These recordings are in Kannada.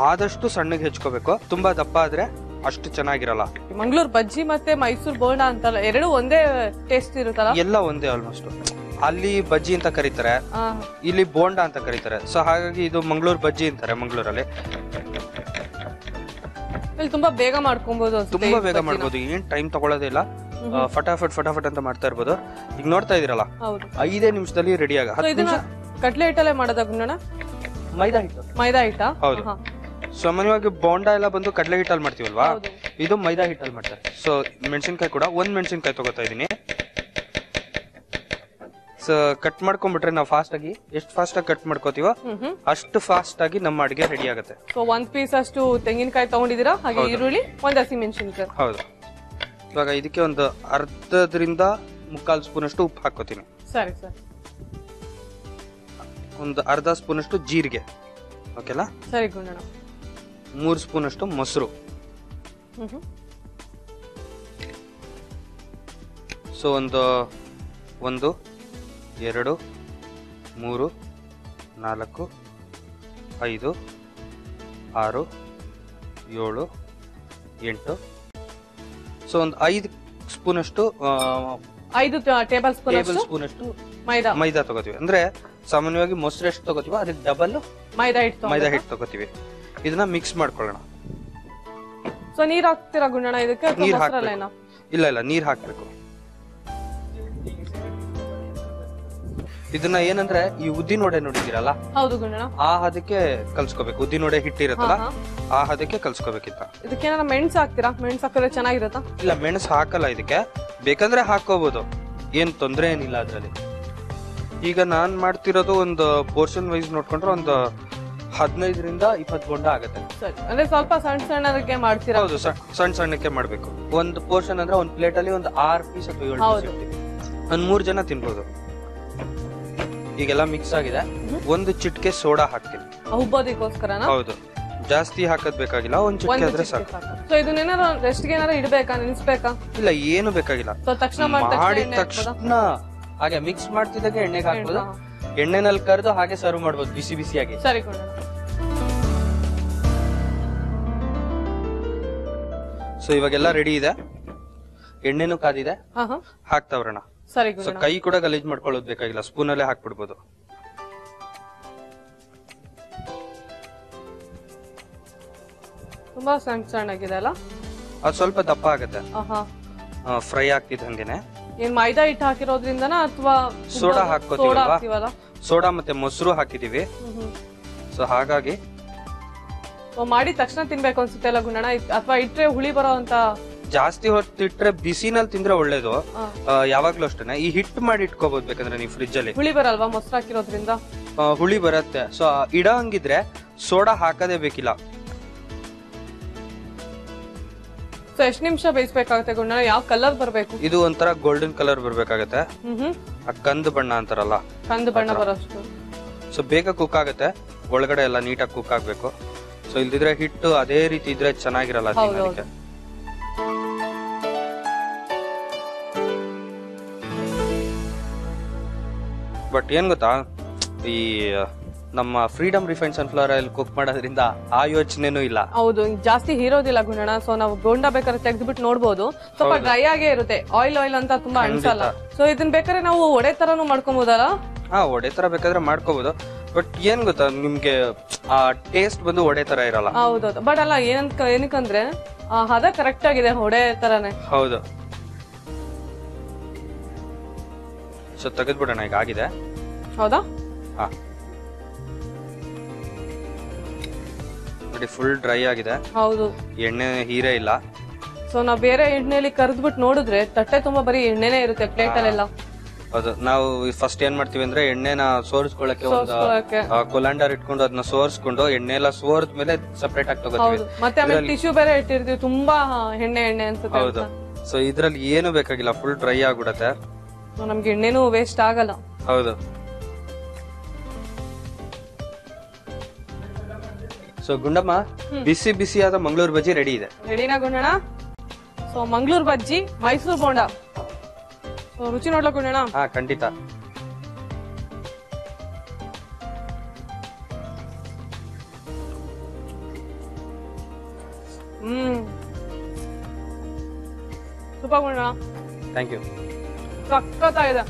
ಆದಷ್ಟು ಸಣ್ಣಗೆ ಹೆಚ್ಕೋಬೇಕು ತುಂಬಾ ದಪ್ಪ ಆದ್ರೆ ಅಷ್ಟು ಚೆನ್ನಾಗಿರಲ್ಲ ಮಂಗಳೂರು ಬಜ್ಜಿ ಮತ್ತೆ ಮೈಸೂರು ಬೋಂಡ ಅಂತಲ್ಲ ಎರಡು ಒಂದೇ ಟೇಸ್ಟ್ ಇರುತ್ತಲ್ಲ ಎಲ್ಲ ಒಂದೇ ಆಲ್ಮೋಸ್ಟ್ ಅಲ್ಲಿ ಬಜ್ಜಿ ಅಂತ ಕರೀತಾರೆ ಆ, ಇಲ್ಲಿ ಬೋಂಡ ಅಂತ ಕರೀತಾರೆ ಸೊ ಹಾಗಾಗಿ ಇದು ಮಂಗಳೂರು ಬಜ್ಜಿ ಅಂತಾರೆ ಮಂಗಳೂರಲ್ಲಿ ಇಲ್ಲಿ ತುಂಬಾ ಬೇಗ ಮಾಡ್ಕೊಬಹುದು ಅನ್ಸುತ್ತೆ ತುಂಬಾ ಈ ಬೇಗ ಬಜ್ಜಿನ. ಮಾಡ್ಬೋದು ಏನ್ ಟೈಮ್ ತಗೊಳ್ಳೋದೇ ಇಲ್ಲ ಆ, ಫಟಾಫಟ್ ಫಟಾಫಟ್ ಅಂತ ಮಾಡ್ತಾ ಇರ್ಬೋದು ಈಗ ನೋಡ್ತಾ ಇದೀರಲ್ಲ ಹೌದು ಐದೇ ನಿಮಿಷದಲ್ಲಿ ರೆಡಿ ಆಗ ಸೊ ಹತ್ತು ಇದನ್ನ ನಿಮಿಷ ಕಟ್ಲೆ ಹಿಟ್ಟಲ್ಲೇ ಮಾಡೋದ ಗುಂಡಣ್ಣ ಮೈದಾ ಹಿಟ್ಟು ಮೈದಾ ಹಿಟ್ಟ ಹೌದು. ಸಾಮಾನ್ಯವಾಗಿ ಬೋಂಡ ಎಲ್ಲ ಬಂದು ಕಡಲೆ ಹಿಟ್ಟಲ್ಲಿ ಮಾಡ್ತೀವಲ್ವಾ ಹೌದು. ಇದು ಮೈದಾ ಹಿಟ್ಟಲ್ಲಿ ಮಾಡ್ತಾರೆ ಸೊ ಮೆಣಸಿನ್ಕಾಯಿ ಕೂಡ ಒಂದ್ ಮೆಣಸಿನ್ಕಾಯಿ ತಗೋತಾ ಇದೀನಿ ಸೊ ಕಟ್ ಮಾಡ್ಕೊಂಡ್ಬಿಟ್ರೆ ನಾವು ಫಾಸ್ಟ್ ಆಗಿ ಎಷ್ಟು ಫಾಸ್ಟ್ ಆಗಿ ಕಟ್ ಮಾಡ್ಕೋತೀವೋ ಹ್ಮ್ ಹ್ಮ್ ಅಷ್ಟು ಫಾಸ್ಟ್ ಆಗಿ ನಮ್ಮ ಅಡಿಗೆ ರೆಡಿ ಆಗುತ್ತೆ ಸೊ ಒಂದ್ ಪೀಸ್ ಅಷ್ಟು ತೆಂಗಿನಕಾಯಿ ತಗೊಂಡಿದ್ದೀರಾ ಹಾಗೆ ಈರುಳ್ಳಿ ಒಂದ್ ಹಸಿ ಮೆಣಸಿನ್ಕಾಯಿ ಹೌದು ಇವಾಗ ಇದಕ್ಕೆ ಒಂದು ಅರ್ಧದ್ರಿಂದ ಮುಕ್ಕಾಲು ಸ್ಪೂನ್ ಅಷ್ಟು ಉಪ್ಪು ಹಾಕೋತೀನಿ ಸರಿ ಸರಿ ಒಂದು ಅರ್ಧ ಸ್ಪೂನ್ ಅಷ್ಟು ಜೀರಿಗೆ ಓಕೆನಾ ಸರಿ ಗುಂಡಣ್ಣ ಮೂರು ಸ್ಪೂನ್ ಅಷ್ಟು ಮೊಸರು ಹ್ಮ್ ಹ್ಮ್ ಸೊ ಒಂದು ಒಂದು ಎರಡು ಮೂರು ನಾಲ್ಕು ಐದು ಆರು ಏಳು ಎಂಟು ಸೊ ಒಂದು ಐದು ಸ್ಪೂನ್ ಅಷ್ಟು ಐದು ಟೇಬಲ್ ಸ್ಪೂನ್ ಟೇಬಲ್ ಅಷ್ಟು ಸ್ಪೂನ್ ಅಷ್ಟು ಮೈದಾ ಮೈದಾ ತಗೋತೀವಿ ಅಂದ್ರೆ ಸಾಮಾನ್ಯವಾಗಿ ಮೊಸರು ಎಷ್ಟು ತಗೋತೀವೋ ಅದಕ್ಕೆ ಡಬಲ್ ಮೈದಾ ಹಿಟ್ಟು ಮೈದಾ ಹಿಟ್ಟು ತಗೋತೀವಿ ಇದನ್ನ ಮಿಕ್ಸ್ ಮಾಡ್ಕೊಳ್ಳೋಣ ಸೊ ನೀರ್ ಹಾಕ್ತೀರಾ ಗುಂಡಣ್ಣ ಇದಕ್ಕೆ ಅಥವಾ ನೀರ್ ಮೊಸರಲ್ಲೇನಾ? ಹಾಕ್ಬೇಕು ಇಲ್ಲ ಇಲ್ಲ ನೀರ್ ಹಾಕ್ಬೇಕು ಇದನ್ನ ಏನಂದ್ರೆ ಈ ಉದ್ದಿನ ವಡೆ ನೋಡಿದಿರಲ್ಲ ಹೌದು ಗುಂಡಣ್ಣ ಆ ಹದಕ್ಕೆ ಕಲ್ಸ್ಕೋಬೇಕು ಉದ್ದಿನ ವಡೆ ಹಿಟ್ಟಿರುತ್ತಲ್ಲ ಹಾ, ಆ ಹದಕ್ಕೆ ಕಲ್ಸ್ಕೋಬೇಕಿತ್ತ ಇದಕ್ಕೆ ಏನಾರ ಮೆಣಸು ಹಾಕ್ತೀರಾ ಮೆಣಸು ಹಾಕಿದ್ರೆ ಚೆನ್ನಾಗಿರುತ್ತಾ ಇಲ್ಲ ಮೆಣಸು ಹಾಕಲ್ಲ ಇದಕ್ಕೆ ಬೇಕಂದ್ರೆ ಹಾಕೋಬಹುದು ಏನ್ ತೊಂದ್ರೆ ಏನಿಲ್ಲ ಅದ್ರಲ್ಲಿ ಈಗ ನಾನ್ ಮಾಡ್ತಿರೋದು ಒಂದು ಪೋರ್ಷನ್ ವೈಸ್ ನೋಡ್ಕೊಂಡ್ರೆ ಒಂದು ಹದಿನೈದರಿಂದ ಇಪ್ಪತ್ತು ಬೊಂಡ ಆಗುತ್ತೆ ಸರಿ ಅಂದ್ರೆ ಸ್ವಲ್ಪ ಸಣ್ಣ ಸಣ್ಣದಕ್ಕೆ ಮಾಡ್ತೀರಾ ಹೌದು ಸ- ಸಣ್ಣ ಸಣ್ಣಕ್ಕೆ ಮಾಡ್ಬೇಕು ಒಂದು ಪೋರ್ಷನ್ ಅಂದ್ರೆ ಒಂದು ಪ್ಲೇಟ್ ಅಲ್ಲಿ ಒಂದು ಆರು ಪೀಸ್ ಅಥವಾ ಏಳು ಹೌದು. ಪೀಸ್ ಒಂದ್ ಮೂರ್ ಜನ ತಿನ್ಬೋದು ಈಗೆಲ್ಲ ಮಿಕ್ಸ್ ಆಗಿದೆ ಒಂದು ಚಿಟ್ಕೆ ಸೋಡಾ ಹಾಕ್ತೀನಿ ಉಬ್ಬೋದಕ್ಕೋಸ್ಕರನಾ ಹೌದು ಜಾಸ್ತಿ ಹಾಕದ್ ಬೇಕಾಗಿಲ್ಲ ಒಂದ್ ಚಿಟ್ಕೆ ಒಂದು ಆದ್ರೆ ಸಾಕು ಸೊ ಇದನ್ನೇನಾರ ರೆಸ್ಟ್ಗೆ ಏನಾರ ಇಡ್ಬೇಕಾ ನೆನೆಸ್ಬೇಕಾ ಇಲ್ಲ ಏನು ಬೇಕಾಗಿಲ್ಲ ಸೊ ತಕ್ಷಣ ಮಾಡಿದ ಮಾಡಿದ ತಕ್ಷಣ ಹಾಗೆ ಮಿಕ್ಸ್ ಮಾಡ್ತಿದ್ದಾಗೆ ಎಣ್ಣೆಗೆ ಹಾಕ್ಬೋದು ಎಣ್ಣೆನಲ್ಲಿ ಕರೆದು ಹಾಗೆ ಸರ್ವ್ ಮಾಡ್ಬೋದು ಬಿಸಿ ಬಿಸಿಯಾಗಿ ಸರಿ ಗುಂಡಣ್ಣ ಸೊ ಇವಾಗೆಲ್ಲ ರೆಡಿ ಇದೆ ಎಣ್ಣೆನೂ ಕಾದಿದೆ ಹಾ ಹಾ ಹಾಕ್ತಾ ಬರೋಣ ಸರಿ ಸೊ ಗುಂಡಣ್ಣ ಕೈ ಕೂಡ ಗಲೀಜ್ ಮಾಡ್ಕೊಳ್ಳೋದು ಬೇಕಾಗಿಲ್ಲ ಸ್ಪೂನ್ ಅಲ್ಲೇ ಹಾಕ್ಬಿಡ್ಬೋದು ತುಂಬಾ ಸಣ್ಣ ಸಣ್ಣಗಿದೆ ಅಲ್ಲ ಅದು ಸ್ವಲ್ಪ ದಪ್ಪ ಆಗುತ್ತೆ ಆಹಾ ಫ್ರೈ ಆಗ್ತಿದ್ ಹಂಗೇನೆ ಏನ್ ಮೈದಾ ಹಿಟ್ಟು ಹಾಕಿರೋದ್ರಿಂದನಾ ಅಥವಾ ಸೋಡಾ ಸೋಡಾ ಹಾಕ್ಕೋತೀವಲ್ವಾ ಹಾಕ್ತಿವಲ್ಲ ಸೋಡಾ ಮತ್ತೆ ಮೊಸರು ಹಾಕಿದೀವಿ ಹ್ಮ್ ಹ್ಮ್ ಸೊ ಹಾಗಾಗಿ ಸೊ ಮಾಡಿದ ತಕ್ಷಣ ತಿನ್ಬೇಕು ಅನ್ಸುತ್ತೆ ಅಲ್ಲ ಗುಂಡಣ್ಣ ಅಥವಾ ಇಟ್ರೆ ಹುಳಿ ಬರೋ ಅಂತ ಜಾಸ್ತಿ ಹೊತ್ತಿಟ್ರೆ ಬಿಸಿನಲ್ಲಿ ತಿಂದ್ರೆ ಒಳ್ಳೇದು ಆ, ಆ, ಯಾವಾಗ್ಲೂ ಅಷ್ಟೇನೆ ಈ ಹಿಟ್ಟು ಮಾಡಿ ಇಟ್ಕೋಬಹುದು ಬೇಕಂದ್ರೆ ನೀವು ಫ್ರಿಜ್ ಅಲ್ಲಿ ಹುಳಿ ಬರಲ್ವಾ ಮೊಸರು ಹಾಕಿರೋದ್ರಿಂದ ಆ, ಹುಳಿ ಬರುತ್ತೆ ಸೊ ಇಡೋ ಹಂಗಿದ್ರೆ ಸೋಡಾ ಹಾಕದೇ ಬೇಕಿಲ್ಲ ಸೊ ಎಷ್ಟ್ ನಿಮಿಷ ಬೇಯಿಸ್ಬೇಕಾಗುತ್ತೆ ಗುಂಡಣ್ಣ ಯಾವ ಕಲರ್ ಬರ್ಬೇಕು ಇದು ಒಂಥರ ಗೋಲ್ಡನ್ ಕಲರ್ ಬರ್ಬೇಕಾಗತ್ತೆ ಹ್ಮ್ ಹ್ಮ್ ಆ ಕಂದು ಬಣ್ಣ ಅಂತಾರಲ್ಲ ಕಂದು ಬಣ್ಣ ಬರೋಷ್ಟು ಸೊ ಬೇಗ ಕುಕ್ ಆಗುತ್ತೆ ಒಳಗಡೆ ಎಲ್ಲ ನೀಟಾಗಿ ಕುಕ್ ಆಗ್ಬೇಕು ಸೊ ಇಲ್ದಿದ್ರೆ ಹಿಟ್ಟು ಅದೇ ರೀತಿ ಇದ್ರೆ ಚೆನ್ನಾಗಿರಲ್ಲ ಹೌದು, ತಿನ್ನೋದಕ್ಕೆ ಬಟ್ ಏನ್ ಗೊತ್ತಾ ಈ ನಮ್ಮ Freedom refine sunflower oil cook ಮಾಡೋದ್ರಿಂದ ಆ ಯೋಚನೆನೂ ಇಲ್ಲ ಹೌದು ಜಾಸ್ತಿ ಹೀರೋದಿಲ್ಲ ಗುಂಡಣ್ಣ ಸೊ ನಾವು ಗೋಂಡ ಬೇಕಾದ್ರೆ ತೆಗೆದ್ಬಿಟ್ಟು ನೋಡ್ಬೋದು ಸ್ವಲ್ಪ ಡ್ರೈ ಆಗೇ ಇರುತ್ತೆ ಆಯಿಲ್ ಆಯಿಲ್ ಅಂತ ತುಂಬಾ ಅನ್ಸಲ್ಲ ಸೊ ಇದನ್ ಬೇಕಾದ್ರೆ ನಾವು ಒಡೆ ತರನು ಮಾಡ್ಕೊಬೋದಲ್ಲ ಹಾ ಒಡೆ ತರ ಬೇಕಾದ್ರೆ ಮಾಡ್ಕೋಬಹುದು ಬಟ್ ಏನ್ ಗೊತ್ತಾ ನಿಮ್ಗೆ ಆ ಟೇಸ್ಟ್ ಬಂದು ಒಡೆ ತರ ಇರಲ್ಲ ಹೌದೌದು ಬಟ್ ಅಲ್ಲ ಏನಂತ ಏನಕ್ಕಂದ್ರೆ ಆ, ಹದ ಕರೆಕ್ಟ್ ಆಗಿದೆ ಹೊಡೆ ತರನೇ ಹೌದು ಸೊ ತೆಗೆದ್ಬಿಡೋಣ ಈಗ ಆಗಿದೆ ಹೌದಾ ಹಾ ನೋಡಿ ಫುಲ್ ಡ್ರೈ ಆಗಿದೆ ಹೌದು ಎಣ್ಣೆ ಹೀರೇ ಇಲ್ಲ ಸೊ ನಾವ್ ಬೇರೆ ಎಣ್ಣೆಲಿ ಕರೆದ್ಬಿಟ್ಟು ನೋಡಿದ್ರೆ ತಟ್ಟೆ ತುಂಬಾ ಬರೀ ಎಣ್ಣೆನೇ ಇರುತ್ತೆ ಪ್ಲೇಟ್ ಅಲ್ಲೆಲ್ಲ ಹೌದು ನಾವು ಫಸ್ಟ್ ಏನ್ ಮಾಡ್ತೀವಿ ಅಂದ್ರೆ ಎಣ್ಣೆನ ಸೋರಿಸ್ಕೊಳ್ಳಕ್ಕೆ ಒಂದು ಸೋಸ್ಕೊಳಕ್ಕೆ. ಕೊಲಾಂಡರ್ ಇಟ್ಕೊಂಡು ಅದನ್ನ ಸೋರಿಸ್ಕೊಂಡು ಎಣ್ಣೆ ಎಲ್ಲ ಸೋರ್ದ ಮೇಲೆ ಸಪರೇಟ್ ಆಗಿ ತಗೋತೀವಿ ಹೌದು ಮತ್ತೆ ಆಮೇಲೆ ಟಿಶ್ಯೂ ಬೇರೆ ಇಟ್ಟಿರ್ತೀವಿ ತುಂಬಾ ಎಣ್ಣೆ ಎಣ್ಣೆ ಅನ್ಸುತ್ತೆ ಹೌದು ಸೊ ಇದ್ರಲ್ಲಿ ಏನು ಬೇಕಾಗಿಲ್ಲ ಫುಲ್ ಡ್ರೈ ಆಗ್ಬಿಡತ್ತೆ So, ನಮ್ಗೆ ಎಣ್ಣೆನೂ ವೇಸ್ಟ್ ಆಗಲ್ಲ ಹೌದು ಸೊ ಗುಂಡಮ್ಮ ಬಿಸಿ ಬಿಸಿಯಾದ ಮಂಗಳೂರು ಬಜ್ಜಿ ರೆಡಿ ಇದೆ ರೆಡಿನಾ ಗುಂಡಣ್ಣ ಸೊ ಮಂಗಳೂರು ಬಜ್ಜಿ ಮೈಸೂರು ಬೋಂಡ ಸೊ ರುಚಿ ನೋಡ್ಲಾ ಗುಂಡಣ್ಣ ಹಾ ಖಂಡಿತ ಹ್ಮ್ ಸೂಪರ್ ಗುಂಡಣ್ಣ ಥ್ಯಾಂಕ್ ಯು ಸಖತ್ತಾಗಿದೆ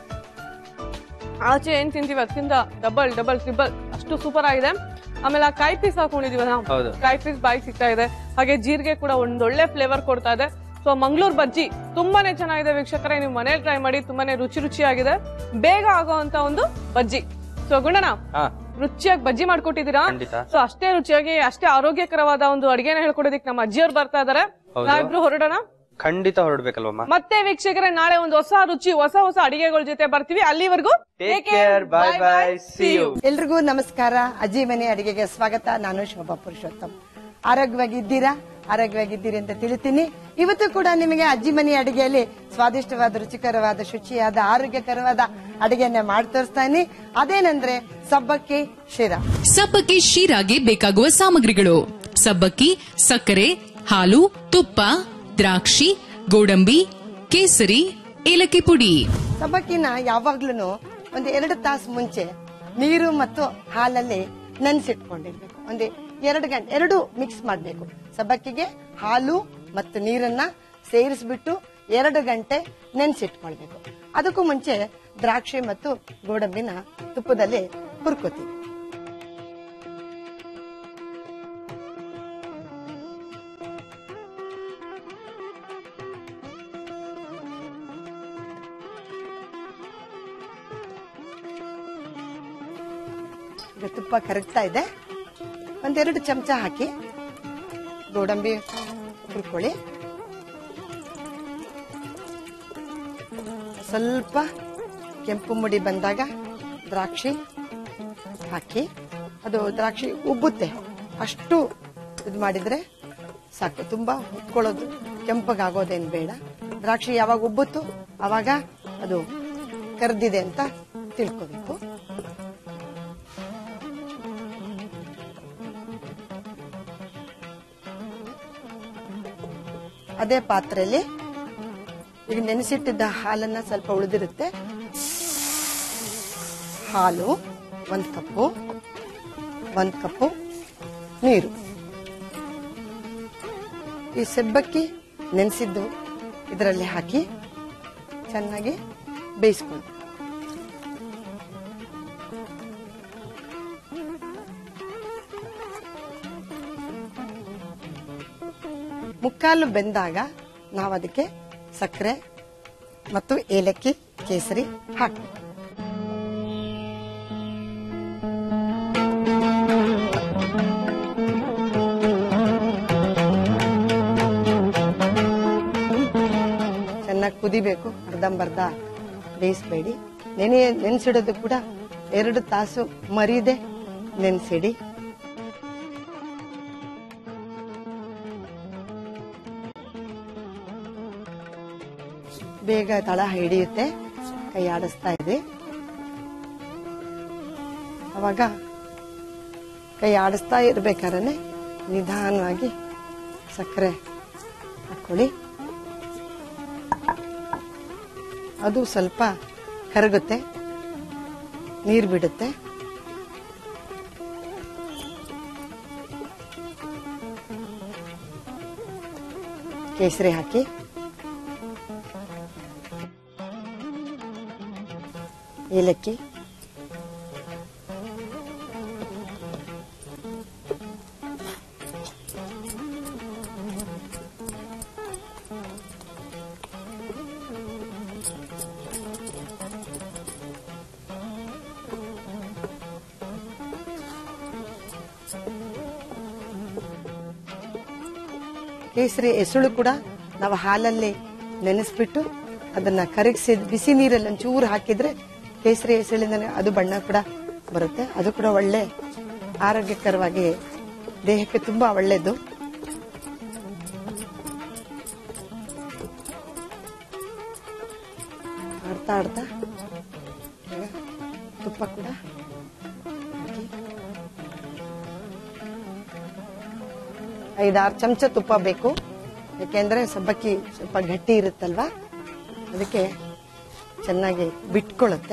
ಆಚೆ ಏನ್ ತಿಂತೀವಿ ಅದಕ್ಕಿಂತ ಡಬಲ್ ಡಬಲ್ ಟ್ರಿಬಲ್ ಅಷ್ಟು ಸೂಪರ್ ಆಗಿದೆ ಆಮೇಲೆ ಆ ಕಾಯಿ ಪೀಸ್ ಹಾಕೊಂಡಿದೀವಲ್ಲ ಹೌದು ಕಾಯಿ ಪೀಸ್ ಬಾಯಿ ಸಿಗ್ತಾ ಇದೆ ಹಾಗೆ ಜೀರಿಗೆ ಕೂಡ ಒಂದೊಳ್ಳೆ ಫ್ಲೇವರ್ ಕೊಡ್ತಾ ಇದೆ ಸೊ ಮಂಗಳೂರು ಬಜ್ಜಿ ತುಂಬಾನೇ ಚೆನ್ನಾಗಿದೆ ವೀಕ್ಷಕರೇ ನೀವು ಮನೇಲಿ ಟ್ರೈ ಮಾಡಿ ತುಂಬಾನೇ ರುಚಿ ರುಚಿಯಾಗಿದೆ ಬೇಗ ಆಗೋಂತ ಒಂದು ಬಜ್ಜಿ ಸೊ ಗುಂಡಣ್ಣ ಹಾ ರುಚಿಯಾಗಿ ಬಜ್ಜಿ ಮಾಡ್ಕೊಟ್ಟಿದ್ದೀರಾ ಖಂಡಿತ ಸೊ ಅಷ್ಟೇ ರುಚಿಯಾಗಿ ಅಷ್ಟೇ ಆರೋಗ್ಯಕರವಾದ ಒಂದು ಅಡಿಗೆನ ಹೇಳ್ಕೊಡೋದಕ್ಕೆ ನಮ್ಮ ಅಜ್ಜಿಯವ್ರು ಬರ್ತಾ ಇದಾರೆ ಹೌದು. ನಾವಿಬ್ರು ಹೊರಡೋಣ ಖಂಡಿತ ಹೊರಡ್ಬೇಕಲ್ವಮ್ಮ ಮತ್ತೆ ವೀಕ್ಷಕರೇ ನಾಳೆ ಒಂದು ಹೊಸ ರುಚಿ ಹೊಸ ಹೊಸ ಅಡಿಗೆಗಳ ಜೊತೆ ಬರ್ತೀವಿ ಅಲ್ಲಿವರೆಗೂ take care bye bye see you ಎಲ್ರಿಗೂ ನಮಸ್ಕಾರ ಅಜ್ಜಿ ಮನೆ ಅಡಿಗೆಗೆ ಸ್ವಾಗತ ನಾನು ಶೋಭಾ ಪುರುಷೋತ್ತಮ್ ಆರೋಗ್ಯವಾಗಿದ್ದೀರಾ ಆರೋಗ್ಯವಾಗಿದ್ದೀರಿ ಅಂತ ತಿಳಿತೀನಿ ಇವತ್ತು ಕೂಡ ನಿಮಗೆ ಅಜ್ಜಿ ಮನೆ ಅಡಿಗೆಯಲ್ಲಿ ಸ್ವಾದಿಷ್ಟವಾದ ರುಚಿಕರವಾದ ಶುಚಿಯಾದ ಆರೋಗ್ಯಕರವಾದ ಅಡಿಗೆಯನ್ನ ಮಾಡಿ ತೋರಿಸ್ತಾನೆ ಅದೇನಂದ್ರೆ ಸಬ್ಬಕ್ಕಿ ಶಿರಾ ಸಬ್ಬಕ್ಕಿ ಶೀರಾಗೆ ಬೇಕಾಗುವ ಸಾಮಗ್ರಿಗಳು ಸಬ್ಬಕ್ಕಿ ಸಕ್ಕರೆ ಹಾಲು ತುಪ್ಪ ದ್ರಾಕ್ಷಿ ಗೋಡಂಬಿ ಕೇಸರಿ ಏಲಕ್ಕಿ ಪುಡಿ ಸಬ್ಬಕ್ಕಿನ ಯಾವಾಗ್ಲೂ ಒಂದು ಎರಡು ತಾಸು ಮುಂಚೆ ನೀರು ಮತ್ತು ಹಾಲಲ್ಲಿ ನೆನೆಸಿಟ್ಕೊಂಡಿರ್ಬೇಕು ಒಂದು ಎರಡು ಗಂಟೆ ಎರಡು ಮಿಕ್ಸ್ ಮಾಡಬೇಕು ಸಬ್ಬಕ್ಕಿಗೆ ಹಾಲು ಮತ್ತು ನೀರನ್ನ ಸೇರಿಸ್ಬಿಟ್ಟು ಎರಡು ಗಂಟೆ ನೆನೆಸಿಟ್ಕೊಳ್ಬೇಕು ಅದಕ್ಕೂ ಮುಂಚೆ ದ್ರಾಕ್ಷಿ ಮತ್ತು ಗೋಡಂಬಿನ ತುಪ್ಪದಲ್ಲಿ ಹುರ್ಕೋತೀವಿ ಈಗ ತುಪ್ಪ ಕರಗ್ತಾ ಇದೆ ಒಂದೆರಡು ಚಮಚ ಹಾಕಿ ಗೋಡಂಬಿ ಹುರ್ಕೊಳ್ಳಿ ಸ್ವಲ್ಪ ಕೆಂಪು ಮುಡಿ ಬಂದಾಗ ದ್ರಾಕ್ಷಿ ಹಾಕಿ ಅದು ದ್ರಾಕ್ಷಿ ಉಬ್ಬುತ್ತೆ ಅಷ್ಟು ಇದು ಮಾಡಿದ್ರೆ ಸಾಕು ತುಂಬಾ ಉಟ್ಕೊಳ್ಳೋದು ಕೆಂಪಗಾಗೋದೇನು ಬೇಡ ದ್ರಾಕ್ಷಿ ಯಾವಾಗ ಉಬ್ಬುತ್ತು ಆವಾಗ ಅದು ಕರ್ದಿದೆ ಅಂತ ತಿಳ್ಕೋಬೇಕು ಅದೇ ಪಾತ್ರೆಯಲ್ಲಿ ಈಗ ನೆನೆಸಿಟ್ಟಿದ್ದ ಹಾಲನ್ನ ಸ್ವಲ್ಪ ಉಳಿದಿರುತ್ತೆ ಹಾಲು ಒಂದು ಕಪ್ಪು ಒಂದು ಕಪ್ಪು ನೀರು ಈ ಸೆಬ್ಬಕ್ಕಿ ನೆನೆಸಿದ್ದು ಇದರಲ್ಲಿ ಹಾಕಿ ಚೆನ್ನಾಗಿ ಬೇಯಿಸ್ಕೊಂಡು ಮುಕ್ಕಾಲು ಬೆಂದಾಗ ನಾವು ಅದಕ್ಕೆ ಸಕ್ಕರೆ ಮತ್ತು ಏಲಕ್ಕಿ ಕೇಸರಿ ಹಾಕಿ ಚೆನ್ನಾಗಿ ಕುದಿಬೇಕು ಅರ್ಧಂಬರ್ಧ ಬೇಯಿಸಬೇಡಿ ನೆನೆ ನೆನೆಸಿಡೋದು ಕೂಡ ಎರಡು ತಾಸು ಮರಿದೆ ನೆನೆಸಿಡಿ ಬೇಗ ತಳ ಹಿಡಿಯುತ್ತೆ ಕೈ ಆಡಿಸ್ತಾ ಇದೆ ಅವಾಗ ಕೈ ಆಡಿಸ್ತಾ ಇರ್ಬೇಕಾದ್ರೆ ನಿಧಾನವಾಗಿ ಸಕ್ಕರೆ ಹಾಕೊಳ್ಳಿ ಅದು ಸ್ವಲ್ಪ ಕರಗುತ್ತೆ ನೀರು ಬಿಡುತ್ತೆ ಕೇಸರಿ ಹಾಕಿ ಏಲಕ್ಕಿ ಕೇಸರಿ ಎಸಳು ಕೂಡ ನಾವು ಹಾಲಲ್ಲಿ ನೆನೆಸ್ಬಿಟ್ಟು ಅದನ್ನ ಕರಗಿಸಿ ಬಿಸಿ ನೀರಲ್ಲಿ ಒಂಚೂರು ಹಾಕಿದ್ರೆ ಕೇಸರಿ ಎಸಳಿಂದ ಅದು ಬಣ್ಣ ಕೂಡ ಬರುತ್ತೆ ಅದು ಕೂಡ ಒಳ್ಳೆ ಆರೋಗ್ಯಕರವಾಗಿ ದೇಹಕ್ಕೆ ತುಂಬಾ ಒಳ್ಳೆಯದು ಆಡ್ತಾ ಆಡ್ತಾ ಈಗ ತುಪ್ಪ ಕೂಡ ಹಾಕಿ ಐದಾರು ಚಮಚ ತುಪ್ಪ ಬೇಕು ಯಾಕೆಂದ್ರೆ ಸಬ್ಬಕ್ಕಿ ಸ್ವಲ್ಪ ಗಟ್ಟಿ ಇರುತ್ತಲ್ವಾ ಅದಕ್ಕೆ ಚೆನ್ನಾಗಿ ಬಿಟ್ಕೊಳ್ಳುತ್ತೆ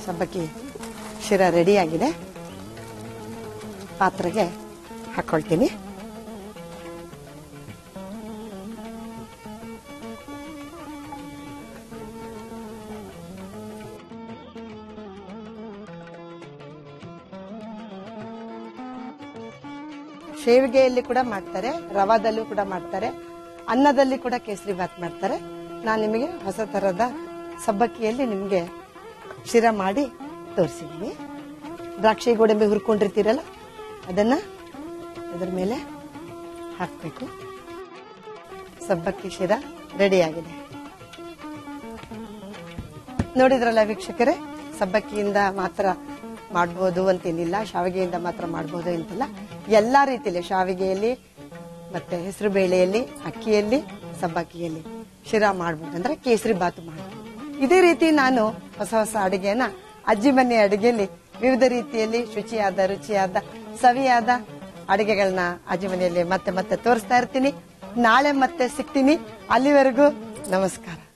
ಸಬ್ಬಕ್ಕಿ ಶಿರ ರೆಡಿ ಆಗಿದೆ ಪಾತ್ರೆಗೆ ಹಾಕೊಳ್ತೀನಿ ಶೇವಿಗೆಯಲ್ಲಿ ಕೂಡ ಮಾಡ್ತಾರೆ ರವಾದಲ್ಲೂ ಕೂಡ ಮಾಡ್ತಾರೆ ಅನ್ನದಲ್ಲಿ ಕೂಡ ಕೇಸರಿ ಬಾತ್ ಮಾಡ್ತಾರೆ ನಾನು ನಿಮಗೆ ಹೊಸ ತರದ ಸಬ್ಬಕ್ಕಿಯಲ್ಲಿ ನಿಮಗೆ ಶಿರ ಮಾಡಿ ತೋರಿಸಿದ್ದೀನಿ ದ್ರಾಕ್ಷಿ ಗೋಡಂಬಿ ಹುರ್ಕೊಂಡಿರ್ತೀರಲ್ಲ ಅದನ್ನ ಅದ್ರ ಮೇಲೆ ಹಾಕಬೇಕು ಸಬ್ಬಕ್ಕಿ ಶಿರ ರೆಡಿ ಆಗಿದೆ ನೋಡಿದ್ರಲ್ಲ ವೀಕ್ಷಕರೇ ಸಬ್ಬಕ್ಕಿಯಿಂದ ಮಾತ್ರ ಮಾಡ್ಬೋದು ಅಂತೇನಿಲ್ಲ ಶಾವಿಗೆಯಿಂದ ಮಾತ್ರ ಮಾಡ್ಬೋದು ಅಂತಿಲ್ಲ ಎಲ್ಲಾ ರೀತಿಯಲ್ಲಿ ಶಾವಿಗೆಯಲ್ಲಿ ಮತ್ತೆ ಹೆಸರು ಬೇಳೆಯಲ್ಲಿ ಅಕ್ಕಿಯಲ್ಲಿ ಸಬ್ಬಕ್ಕಿಯಲ್ಲಿ ಶಿರಾ ಮಾಡ್ಬೋದು ಅಂದ್ರೆ ಕೇಸರಿ ಬಾತು ಮಾಡ್ಬೋದು ಇದೇ ರೀತಿ ನಾನು ಹೊಸ ಹೊಸ ಅಡುಗೆನ ಅಜ್ಜಿ ಮನೆ ಅಡುಗೆಯಲ್ಲಿ ವಿವಿಧ ರೀತಿಯಲ್ಲಿ ಶುಚಿಯಾದ ರುಚಿಯಾದ ಸವಿಯಾದ ಅಡುಗೆಗಳನ್ನ ಅಜ್ಜಿ ಮನೆಯಲ್ಲಿ ಮತ್ತೆ ಮತ್ತೆ ತೋರಿಸ್ತಾ ಇರ್ತೀನಿ ನಾಳೆ ಮತ್ತೆ ಸಿಗ್ತೀನಿ ಅಲ್ಲಿವರೆಗೂ ನಮಸ್ಕಾರ